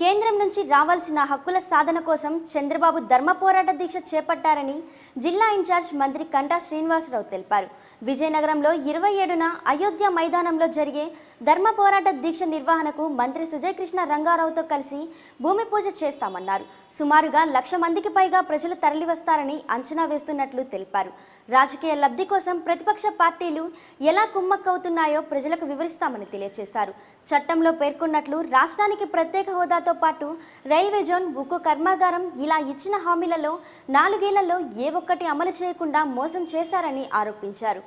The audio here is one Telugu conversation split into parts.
కేంద్రం నుంచి రావాల్సిన హక్కుల సాధన కోసం చంద్రబాబు ధర్మ పోరాట దీక్ష చేపట్టారని జిల్లా ఇన్ఛార్జ్ మంత్రి కంటా శ్రీనివాసరావు తెలిపారు విజయనగరంలో ఇరవై ఏడున అయోధ్య మైదానంలో జరిగే ధర్మ పోరాట దీక్ష నిర్వహణకు మంత్రి సుజయ్ కృష్ణ రంగారావుతో కలిసి భూమి పూజ చేస్తామన్నారు సుమారుగా లక్ష మందికి పైగా ప్రజలు తరలివస్తారని అంచనా వేస్తున్నట్లు తెలిపారు రాజకీయ లబ్ధి కోసం ప్రతిపక్ష పార్టీలు ఎలా కుమ్మక్కవుతున్నాయో ప్రజలకు వివరిస్తామని తెలియజేశారు చట్టంలో పేర్కొన్నట్లు రాష్ట్రానికి ప్రత్యేక హోదాతో పాటు రైల్వే జోన్ ఉక్కు కర్మాగారం ఇలా ఇచ్చిన హామీలలో నాలుగేళ్లలో ఏ ఒక్కటి అమలు చేయకుండా మోసం చేశారని ఆరోపించారు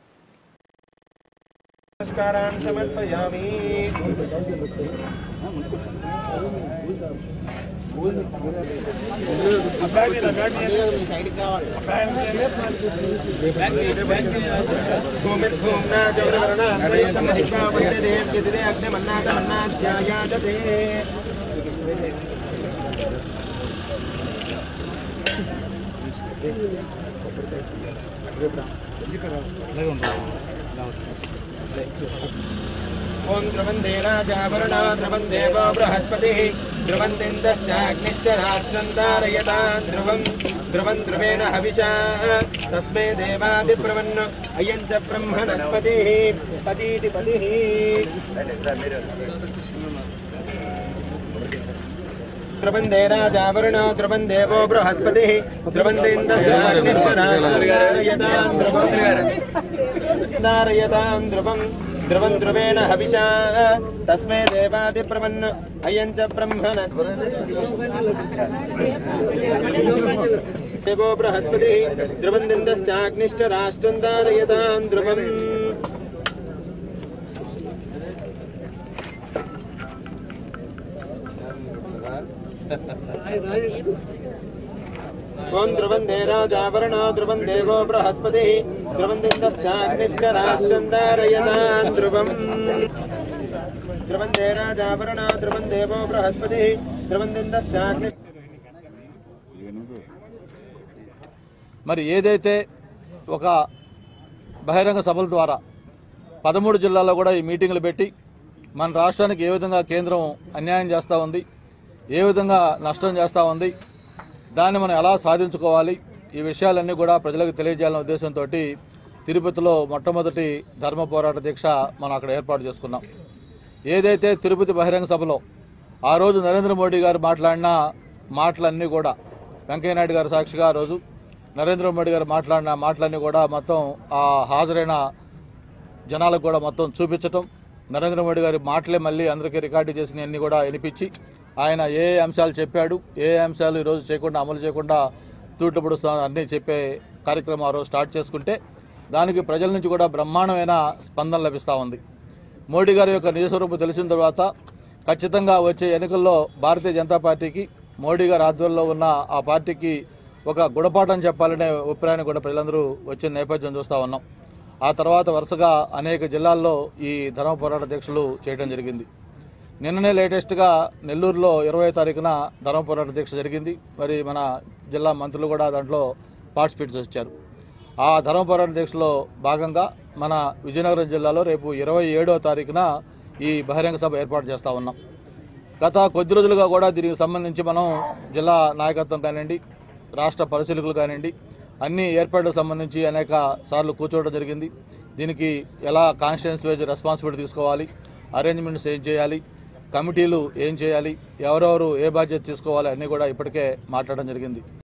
నమస్కారాన్ని సమర్పయామి భూమిర్భూమ్నా చౌరవర్ణ సంహిష్మా వందే వ్యతిరే అగ్నిమన్నాగమన్నాధ్యాయాజతే ఓం ధ్రువందే రాజావరుణా ధ్రువం దేవో బృహస్పతిः ధ్రువందిందశ్చాగ్నిశ్చ రాష్ట్రం ధారయతాన్ ధ్రువం ధ్రువం ధ్రువేణ హవిషా తస్మే దేవాదిబ్రవన్ అయం చ బ్రహ్మణస్పతిः పతీతి పతిः ధ్రువందే రాజావరుణో ధ్రువం దేవో బృహస్పతిः ధ్రువందిందశ్చాగ్నిశ్చ రాష్ట్రం ధారయతాన్ ధ్రువం నారయతాం ధ్రువం ధ్రువం ధ్రువేణ హవిషా తస్మే దేవాదిప్రవన్ అయం చ బ్రహ్మణ దేవో బృహస్పతి ధ్రువం దిందశ్చాగ్నిశ్చ రాష్ట్రం దారయతాం ధ్రువం ఓం ధ్రువం దే రాజావరుణో ధ్రువం దేవో బృహస్పతి ధ్రువం దిందశ్చాగ్నిశ్చ రాష్ట్రం దారయతాన్ ధ్రువం ధ్రువం దే రాజావరుణో ధ్రువం దేవో బృహస్పతి ధ్రువం దిందశ్చాగ్ని మరి ఏదైతే ఒక బహిరంగ సభల ద్వారా పదమూడు జిల్లాల్లో కూడా ఈ మీటింగులు పెట్టి మన రాష్ట్రానికి ఏ విధంగా కేంద్రం అన్యాయం చేస్తూ ఉంది ఏ విధంగా నష్టం చేస్తూ ఉంది దాన్ని మనం ఎలా సాధించుకోవాలి ఈ విషయాలన్నీ కూడా ప్రజలకు తెలియజేయాలనే ఉద్దేశంతో తిరుపతిలో మొట్టమొదటి ధర్మ పోరాట దీక్ష మనం అక్కడ ఏర్పాటు చేసుకున్నాం ఏదైతే తిరుపతి బహిరంగ సభలో ఆ రోజు నరేంద్ర మోడీ గారు మాట్లాడిన మాటలన్నీ కూడా వెంకయ్యనాయుడు గారు సాక్షిగా ఆ రోజు నరేంద్ర మోడీ గారు మాట్లాడిన మాటలన్నీ కూడా మొత్తం ఆ హాజరైన జనాలకు కూడా మొత్తం చూపించటం నరేంద్ర మోడీ గారి మాటలే మళ్ళీ అందరికీ రికార్డు చేసిన అన్ని కూడా వినిపించి ఆయన ఏ ఏ అంశాలు చెప్పాడు ఏ ఏ అంశాలు ఈరోజు చేయకుండా అమలు చేయకుండా తూట్లు పొడుస్తా అన్నీ చెప్పే కార్యక్రమం ఆ రోజు స్టార్ట్ చేసుకుంటే దానికి ప్రజల నుంచి కూడా బ్రహ్మాండమైన స్పందన లభిస్తూ ఉంది మోడీ గారి యొక్క నిజస్వరూపం తెలిసిన తర్వాత ఖచ్చితంగా వచ్చే ఎన్నికల్లో భారతీయ జనతా పార్టీకి మోడీ గారి ఆధ్వర్యంలో ఉన్న ఆ పార్టీకి ఒక గుణపాఠం చెప్పాలనే అభిప్రాయాన్ని కూడా ప్రజలందరూ వచ్చిన నేపథ్యం చూస్తూ ఉన్నాం ఆ తర్వాత వరుసగా అనేక జిల్లాల్లో ఈ ధర్మ పోరాట దీక్షలు చేయడం జరిగింది నిన్ననే లేటెస్ట్గా నెల్లూరులో ఇరవై తారీఖున ధర్మ పోరాట దీక్ష జరిగింది మరి మన జిల్లా మంత్రులు కూడా దాంట్లో పార్టిసిపేట్ చేశారు ఆ ధర్మ పోరాట దీక్షలో భాగంగా మన విజయనగరం జిల్లాలో రేపు ఇరవై ఏడో తారీఖున ఈ బహిరంగ సభ ఏర్పాటు చేస్తూ ఉన్నాం గత కొద్ది రోజులుగా కూడా దీనికి సంబంధించి మనం జిల్లా నాయకత్వం కానివ్వండి రాష్ట్ర పరిశీలకులు కానివ్వండి అన్ని ఏర్పాట్లకు సంబంధించి అనేక సార్లు కూర్చోవడం జరిగింది దీనికి ఎలా కాన్స్టిట్యున్సీ వైజ్ రెస్పాన్సిబిలిటీ తీసుకోవాలి అరేంజ్మెంట్స్ ఏం చేయాలి కమిటీలు ఏం చేయాలి ఎవరెవరు ఏ బాధ్యత తీసుకోవాలి అన్నీ కూడా ఇప్పటికే మాట్లాడడం జరిగింది